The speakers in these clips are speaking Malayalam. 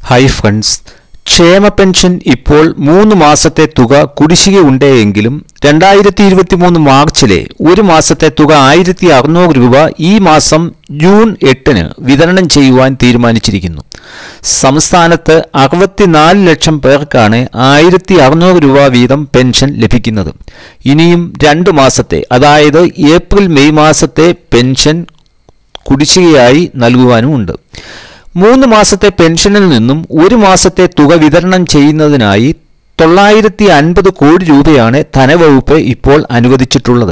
ഹായ് ഫ്രണ്ട്സ് ക്ഷേമ പെൻഷൻ ഇപ്പോൾ മൂന്ന് മാസത്തെ തുക കുടിശ്ശികയുണ്ടെങ്കിലും രണ്ടായിരത്തി ഇരുപത്തി മൂന്ന് മാർച്ചിലെ ഒരു മാസത്തെ തുക ആയിരത്തി അറുന്നൂറ് രൂപ ഈ മാസം ജൂൺ എട്ടിന് വിതരണം ചെയ്യുവാൻ തീരുമാനിച്ചിരിക്കുന്നു സംസ്ഥാനത്ത് അറുപത്തിനാല് ലക്ഷം പേർക്കാണ് ആയിരത്തി അറുന്നൂറ് രൂപ വീതം പെൻഷൻ ലഭിക്കുന്നത് ഇനിയും രണ്ട് മാസത്തെ അതായത് ഏപ്രിൽ മെയ് മാസത്തെ പെൻഷൻ കുടിശ്ശികയായി നൽകുവാനുമുണ്ട് മൂന്ന് മാസത്തെ പെൻഷനിൽ നിന്നും ഒരു മാസത്തെ തുക വിതരണം ചെയ്യുന്നതിനായി തൊള്ളായിരത്തി അൻപത് കോടി രൂപയാണ് ധനവകുപ്പ് ഇപ്പോൾ അനുവദിച്ചിട്ടുള്ളത്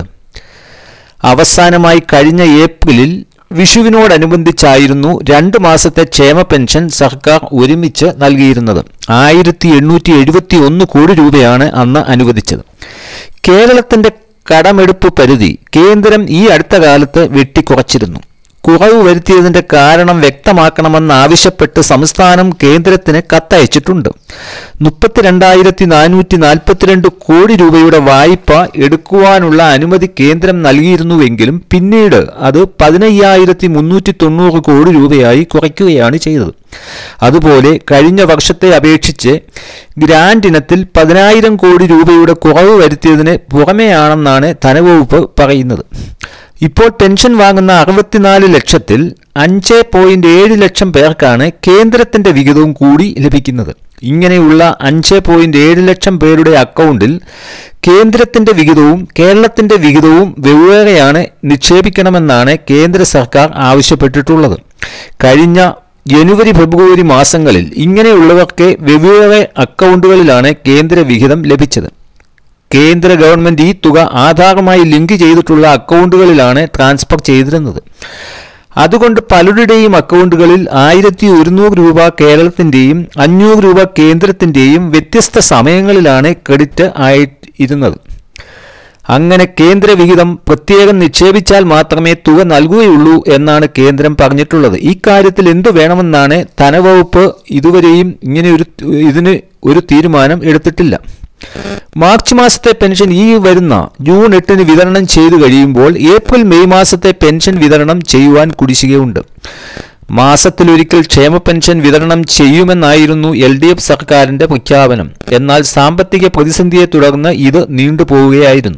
അവസാനമായി കഴിഞ്ഞ ഏപ്രിലിൽ വിഷുവിനോടനുബന്ധിച്ചായിരുന്നു രണ്ട് മാസത്തെ ക്ഷേമ പെൻഷൻ സർക്കാർ ഒരുമിച്ച് നൽകിയിരുന്നത് ആയിരത്തി എണ്ണൂറ്റി എഴുപത്തി ഒന്ന് കോടി രൂപയാണ് അന്ന് അനുവദിച്ചത് കേരളത്തിന്റെ കടമെടുപ്പ് പരിധി കേന്ദ്രം ഈ അടുത്ത കാലത്ത് വെട്ടിക്കുറച്ചിരുന്നു കുറവ് വരുത്തിയതിന്റെ കാരണം വ്യക്തമാക്കണമെന്നാവശ്യപ്പെട്ട് സംസ്ഥാനം കേന്ദ്രത്തിന് കത്തയച്ചിട്ടുണ്ട് മുപ്പത്തിരണ്ടായിരത്തി നാനൂറ്റി നാൽപ്പത്തിരണ്ട് കോടി രൂപയുടെ വായ്പ എടുക്കുവാനുള്ള അനുമതി കേന്ദ്രം നൽകിയിരുന്നുവെങ്കിലും പിന്നീട് അത് പതിനയ്യായിരത്തി മുന്നൂറ്റി തൊണ്ണൂറ് കോടി രൂപയായി കുറയ്ക്കുകയാണ് ചെയ്തത് അതുപോലെ കഴിഞ്ഞ വർഷത്തെ അപേക്ഷിച്ച് ഗ്രാൻഡ് ഇനത്തിൽ പതിനായിരം കോടി രൂപയുടെ കുറവ് വരുത്തിയതിന് പുറമെയാണെന്നാണ് ധനവകുപ്പ് പറയുന്നത് ഇപ്പോൾ പെൻഷൻ വാങ്ങുന്ന അറുപത്തിനാല് ലക്ഷത്തിൽ അഞ്ച് പോയിന്റ് ഏഴ് ലക്ഷം പേർക്കാണ് കേന്ദ്രത്തിന്റെ വിഹിതവും കൂടി ലഭിക്കുന്നത് ഇങ്ങനെയുള്ള അഞ്ച് പോയിന്റ് ഏഴ് ലക്ഷം പേരുടെ അക്കൗണ്ടിൽ കേന്ദ്രത്തിന്റെ വിഹിതവും കേരളത്തിന്റെ വിഹിതവും വെവ്വേറെയാണ് നിക്ഷേപിക്കണമെന്നാണ് കേന്ദ്ര സർക്കാർ ആവശ്യപ്പെട്ടിട്ടുള്ളത് കഴിഞ്ഞ ജനുവരി ഫെബ്രുവരി മാസങ്ങളിൽ ഇങ്ങനെയുള്ളവർക്ക് വെവ്വേറെ അക്കൗണ്ടുകളിലാണ് കേന്ദ്ര വിഹിതം ലഭിച്ചത് കേന്ദ്ര ഗവൺമെന്റ് ഈ തുക ആധാറുമായി ലിങ്ക് ചെയ്തിട്ടുള്ള അക്കൗണ്ടുകളിലാണ് ട്രാൻസ്ഫർ ചെയ്തിരുന്നത് അതുകൊണ്ട് പലരുടെയും അക്കൗണ്ടുകളിൽ ആയിരത്തി ഒരുന്നൂറ് രൂപ കേരളത്തിന്റെയും അഞ്ഞൂറ് രൂപ കേന്ദ്രത്തിന്റെയും വ്യത്യസ്ത സമയങ്ങളിലാണ് ക്രെഡിറ്റ് ആയിരുന്നത് അങ്ങനെ കേന്ദ്ര വിഹിതം പ്രത്യേകം നിക്ഷേപിച്ചാൽ മാത്രമേ തുക നൽകുകയുള്ളൂ എന്നാണ് കേന്ദ്രം പറഞ്ഞിട്ടുള്ളത് ഇക്കാര്യത്തിൽ എന്തു വേണമെന്നാണ് ധനവകുപ്പ് ഇതുവരെയും ഇങ്ങനെ ഒരു ഇതിന് ഒരു തീരുമാനം എടുത്തിട്ടില്ല മാർച്ച് മാസത്തെ പെൻഷൻ ഈ വരുന്ന ജൂൺ എട്ടിന് വിതരണം ചെയ്തു കഴിയുമ്പോൾ ഏപ്രിൽ മെയ് മാസത്തെ പെൻഷൻ വിതരണം ചെയ്യുവാൻ കുടിശ്ശികയുണ്ട് മാസത്തിലൊരിക്കൽ ക്ഷേമ പെൻഷൻ വിതരണം ചെയ്യുമെന്നായിരുന്നു എൽ ഡി എഫ് സർക്കാരിന്റെ പ്രഖ്യാപനം എന്നാൽ സാമ്പത്തിക പ്രതിസന്ധിയെ തുടർന്ന് ഇത് നീണ്ടുപോവുകയായിരുന്നു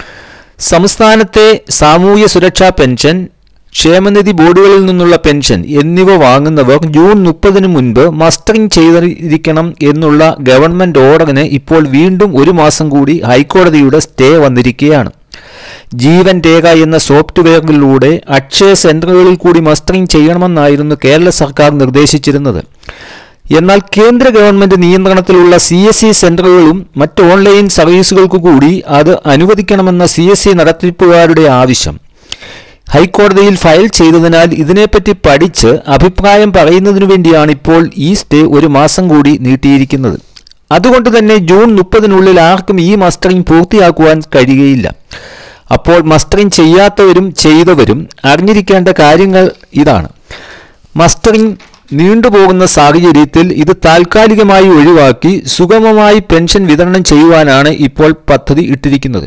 സംസ്ഥാനത്തെ സാമൂഹ്യ സുരക്ഷാ പെൻഷൻ ക്ഷേമനിധി ബോർഡുകളിൽ നിന്നുള്ള പെൻഷൻ എന്നിവ വാങ്ങുന്നവർ ജൂൺ മുപ്പതിന് മുൻപ് മസ്റ്ററിംഗ് ചെയ്തിരിക്കണം എന്നുള്ള ഗവൺമെന്റ് ഓർഡറിന് ഇപ്പോൾ വീണ്ടും ഒരു മാസം കൂടി ഹൈക്കോടതിയുടെ സ്റ്റേ വന്നിരിക്കുകയാണ് ജീവൻ രേഖ എന്ന സോഫ്റ്റ്വെയറിലൂടെ അക്ഷയ സെന്ററുകളിൽ കൂടി മസ്റ്ററിംഗ് ചെയ്യണമെന്നായിരുന്നു കേരള സർക്കാർ നിർദ്ദേശിച്ചിരുന്നത് എന്നാൽ കേന്ദ്ര ഗവൺമെന്റ് നിയന്ത്രണത്തിലുള്ള സി എസ് സി സെന്ററുകളും മറ്റ് ഓൺലൈൻ സർവീസുകൾക്കു കൂടി അത് അനുവദിക്കണമെന്ന സി എസ് സി നടത്തിപ്പുകാരുടെ ആവശ്യം ഹൈക്കോടതിയിൽ ഫയൽ ചെയ്തതിനാൽ ഇതിനെപ്പറ്റി പഠിച്ച് അഭിപ്രായം പറയുന്നതിനു വേണ്ടിയാണ് ഇപ്പോൾ ഈ സ്റ്റേ ഒരു മാസം കൂടി നീട്ടിയിരിക്കുന്നത് അതുകൊണ്ട് തന്നെ ജൂൺ മുപ്പതിനുള്ളിൽ ആർക്കും ഈ മസ്റ്ററിംഗ് പൂർത്തിയാക്കുവാൻ കഴിയുകയില്ല അപ്പോൾ മസ്റ്ററിംഗ് ചെയ്യാത്തവരും ചെയ്തവരും അറിഞ്ഞിരിക്കേണ്ട കാര്യങ്ങൾ ഇതാണ് മസ്റ്ററിംഗ് നീണ്ടുപോകുന്ന സാഹചര്യത്തിൽ ഇത് താൽക്കാലികമായി ഒഴിവാക്കി സുഗമമായി പെൻഷൻ വിതരണം ചെയ്യുവാനാണ് ഇപ്പോൾ പദ്ധതി ഇട്ടിരിക്കുന്നത്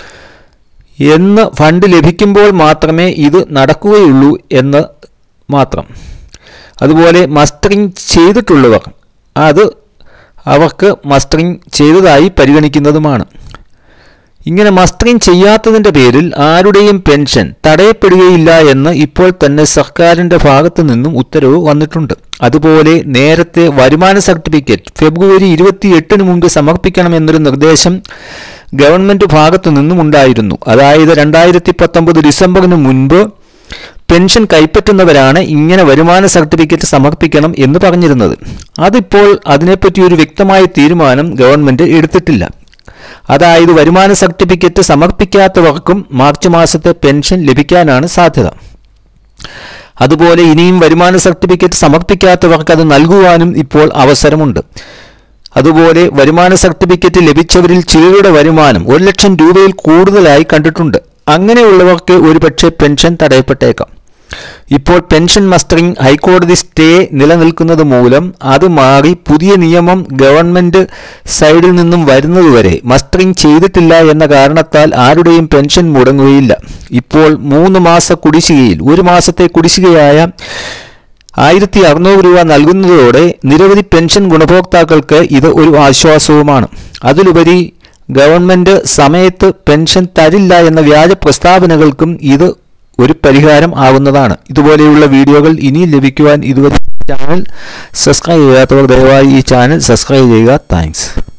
എന്ന് ഫണ്ട് ലഭിക്കുമ്പോൾ മാത്രമേ ഇത് നടക്കുകയുള്ളൂ എന്ന് മാത്രം അതുപോലെ മസ്റ്ററിംഗ് ചെയ്തിട്ടുള്ളവർ അത് അവർക്ക് മസ്റ്ററിംഗ് ചെയ്തതായി പരിഗണിക്കുന്നതുമാണ് ഇങ്ങനെ മസ്റ്ററിംഗ് ചെയ്യാത്തതിന്റെ പേരിൽ ആരുടെയും പെൻഷൻ തടയപ്പെടുകയില്ല എന്ന് ഇപ്പോൾ തന്നെ സർക്കാരിന്റെ ഭാഗത്തു നിന്നും ഉത്തരവ് വന്നിട്ടുണ്ട് അതുപോലെ നേരത്തെ വരുമാന സർട്ടിഫിക്കറ്റ് ഫെബ്രുവരി ഇരുപത്തി എട്ടിന് മുമ്പ് സമർപ്പിക്കണമെന്നൊരു നിർദ്ദേശം ഗവൺമെന്റ് ഭാഗത്തു നിന്നും ഉണ്ടായിരുന്നു അതായത് രണ്ടായിരത്തി പത്തൊമ്പത് ഡിസംബറിന് മുൻപ് പെൻഷൻ കൈപ്പറ്റുന്നവരാണ് ഇങ്ങനെ വരുമാന സർട്ടിഫിക്കറ്റ് സമർപ്പിക്കണം എന്ന് പറഞ്ഞിരുന്നത് അതിപ്പോൾ അതിനെപ്പറ്റി ഒരു വ്യക്തമായ തീരുമാനം ഗവൺമെന്റ് എടുത്തിട്ടില്ല അതായത് വരുമാന സർട്ടിഫിക്കറ്റ് സമർപ്പിക്കാത്തവർക്കും മാർച്ച് മാസത്തെ പെൻഷൻ ലഭിക്കാനാണ് സാധ്യത അതുപോലെ ഇനിയും വരുമാന സർട്ടിഫിക്കറ്റ് സമർപ്പിക്കാത്തവർക്ക് അത് നൽകുവാനും ഇപ്പോൾ അവസരമുണ്ട് അതുപോലെ വരുമാന സർട്ടിഫിക്കറ്റ് ലഭിച്ചവരിൽ ചിലരുടെ വരുമാനം ഒരു ലക്ഷം രൂപയിൽ കൂടുതലായി കണ്ടിട്ടുണ്ട് അങ്ങനെയുള്ളവർക്ക് ഒരുപക്ഷെ പെൻഷൻ തടയപ്പെട്ടേക്കാം ഇപ്പോൾ പെൻഷൻ മസ്റ്ററിംഗ് ഹൈക്കോടതി സ്റ്റേ നിലനിൽക്കുന്നത് മൂലം അത് മാറി പുതിയ നിയമം ഗവൺമെന്റ് സൈഡിൽ നിന്നും വരുന്നതുവരെ മസ്റ്ററിംഗ് ചെയ്തിട്ടില്ല എന്ന കാരണത്താൽ ആരുടെയും പെൻഷൻ മുടങ്ങുകയില്ല ഇപ്പോൾ മൂന്ന് മാസ കുടിശ്ശികയിൽ ഒരു മാസത്തെ കുടിശ്ശികയായ ആയിരത്തി അറുന്നൂറ് രൂപ നൽകുന്നതോടെ നിരവധി പെൻഷൻ ഗുണഭോക്താക്കൾക്ക് ഇത് ഒരു ആശ്വാസവുമാണ് അതിലുപരി ഗവൺമെന്റ് സമയത്ത് പെൻഷൻ തരില്ല എന്ന വ്യാജ പ്രസ്താവനകൾക്കും ഇത് ഒരു പരിഹാരം ആവുന്നതാണ് ഇതുപോലെയുള്ള വീഡിയോകൾ ഇനിയും ലഭിക്കുവാൻ ഇതുവരെ ചാനൽ സബ്സ്ക്രൈബ് ചെയ്യാത്തവർ ദയവായി ഈ ചാനൽ സബ്സ്ക്രൈബ് ചെയ്യുക താങ്ക്സ്